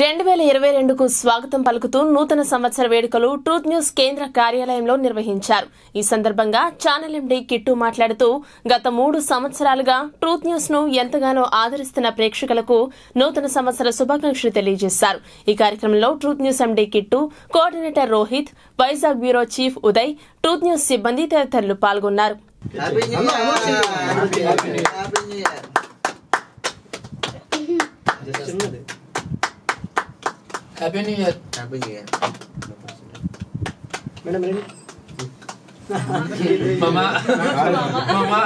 రెండు వేల ఇరవై రెండుకు స్వాగతం పలుకుతూ నూతన సంవత్సర వేడుకలు ట్రూత్ న్యూస్ కేంద్ర కార్యాలయంలో నిర్వహించారు ఈ సందర్భంగా ఛానల్ ఎండీ కిట్టు మాట్లాడుతూ గత మూడు సంవత్సరాలుగా ట్రూత్ న్యూస్ ను ఎంతగానో ఆదరిస్తున్న ప్రేక్షకులకు నూతన సంవత్సర శుభాకాంక్షలు తెలియజేశారు ఈ కార్యక్రమంలో Truth News MD Kittu coordinator Rohit Vizag bureau chief Uday Truth News సిబ్బంది తదితరులు పాల్గొన్నారు happy new year happy new year happy new year happy new year మామా మామా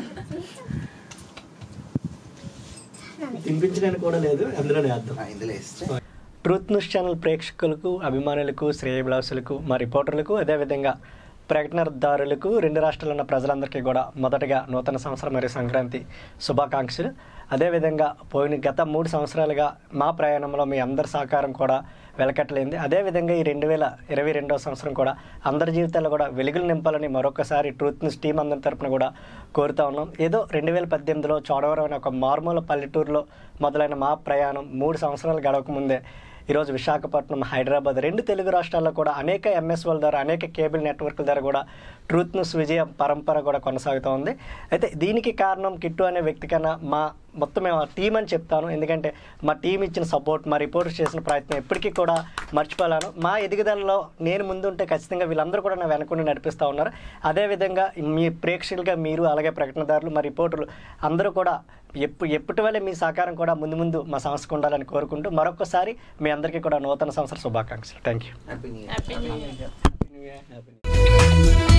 తినిపించడానికి కూడా లేదు అందులోనే అర్థం ఇందులో ఇస్తే ట్రూత్ న్యూస్ ఛానల్ ప్రేక్షకులకు అభిమానులకు శ్రేయభిలాసులకు మా రిపోర్టర్లకు అదేవిధంగా ప్రకటనదారులకు రెండు రాష్ట్రాల్లో ఉన్న ప్రజలందరికీ కూడా మొదటగా నూతన సంవత్సరం మరియు సంక్రాంతి శుభాకాంక్షలు అదేవిధంగా పోయిన గత మూడు సంవత్సరాలుగా మా ప్రయాణంలో మీ అందరి సహకారం కూడా వెలకట్టలేంది అదేవిధంగా ఈ రెండు వేల ఇరవై రెండవ సంవత్సరం కూడా అందరి జీవితాల్లో కూడా వెలుగులు నింపాలని మరొకసారి ట్రూత్ న్యూస్ టీం అందరి తరపున కూడా కోరుతా ఉన్నాం ఏదో రెండు వేల పద్దెనిమిదిలో చోడవరం అనే ఒక మారుమూల పల్లెటూరులో మొదలైన మా ప్రయాణం మూడు సంవత్సరాలు గడవకముందే ఈరోజు విశాఖపట్నం హైదరాబాద్ రెండు తెలుగు రాష్ట్రాల్లో కూడా అనేక ఎంఎస్ఓల ద్వారా అనేక కేబుల్ నెట్వర్క్ల ద్వారా కూడా ట్రూత్ న్యూస్ విజయ పరంపర కూడా కొనసాగుతూ ఉంది అయితే దీనికి కారణం కిట్టు అనే వ్యక్తి కన్నా మా మొత్తం మేము టీం అని చెప్తాను ఎందుకంటే మా టీం ఇచ్చిన సపోర్ట్ మా రిపోర్టర్స్ చేసిన ప్రయత్నం ఎప్పటికీ కూడా మర్చిపోలేను మా ఎదుగుదలలో నేను ముందుంటే ఖచ్చితంగా వీళ్ళందరూ కూడా నా వెనకుండి నడిపిస్తూ ఉన్నారు అదేవిధంగా మీ ప్రేక్షకులుగా మీరు అలాగే ప్రకటనదారులు మా రిపోర్టర్లు అందరూ కూడా ఎప్పు ఎప్పటి వల్ల మీ సహకారం కూడా ముందు ముందు మా సంస్థకు ఉండాలని కోరుకుంటూ మరొకసారి మీ అందరికీ కూడా నూతన సంవత్సర శుభాకాంక్షలు thank you happy new year happy new year happy new year